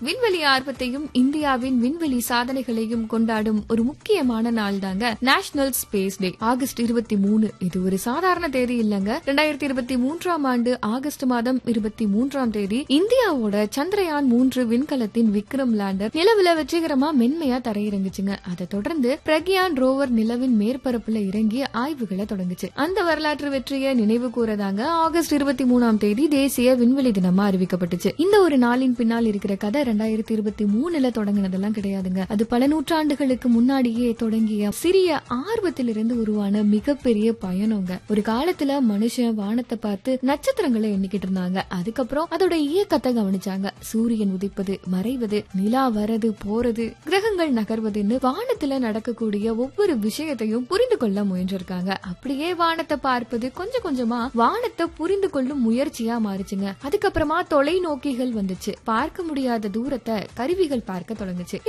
விண்வெளி ஆர்வத்தையும் இந்தியாவின் விண்வெளி சாதனைகளையும் கொண்டாடும் ஒரு முக்கியமான நாள் தாங்க நேஷனல் ஸ்பேஸ் டே ஆகஸ்ட் இருபத்தி மூணு இது ஒரு சாதாரண தேதி இல்லங்க ரெண்டாயிரத்தி இருபத்தி மூன்றாம் ஆண்டு ஆகஸ்ட் மாதம் இருபத்தி மூன்றாம் தேதி இந்தியாவோட சந்திரயான் மூன்று விண்கலத்தின் விக்ரம் லேண்டர் நிலவுல வெற்றிகரமா மென்மையா தரையிறங்குச்சுங்க அதை தொடர்ந்து பிரக்யான் ரோவர் நிலவின் மேற்பரப்புல இறங்கி ஆய்வுகளை தொடங்குச்சு அந்த வரலாற்று வெற்றியை நினைவு கூறதாங்க ஆகஸ்ட் இருபத்தி மூணாம் தேதி தேசிய விண்வெளி தினமா அறிவிக்கப்பட்டுச்சு இந்த ஒரு நாளின் பின்னால் இருக்கிற கதை ரெண்டாயிரத்தி இருபத்தி மூணுல தொடங்கினதெல்லாம் கிடையாதுங்க அது பல நூற்றாண்டுகளுக்கு முன்னாடியே தொடங்கிய சிறிய ஆர்வத்திலிருந்து உருவான மிகப்பெரிய பயணங்க ஒரு காலத்துல மனுஷன் வானத்தை பார்த்து நட்சத்திரங்களை எண்ணிக்கிட்டு இருந்தாங்க அதுக்கப்புறம் அதோட இயக்கத்தை கவனிச்சாங்க சூரியன் உதிப்பது மறைவது நிலா வரது போறது கிரகங்கள் நகர்வதுன்னு வானத்துல நடக்கக்கூடிய ஒவ்வொரு விஷயத்தையும் புரிந்து கொள்ள முயன்றிருக்காங்க அப்படியே வானத்தை பார்ப்பது கொஞ்சம் கொஞ்சமா வானத்தை புரிந்து கொள்ளும் முயற்சியா மாறுச்சுங்க அதுக்கப்புறமா தொலைநோக்கிகள் வந்துச்சு பார்க்க முடியாத தூரத்தை கருவிகள் பார்க்க தொடங்குச்சு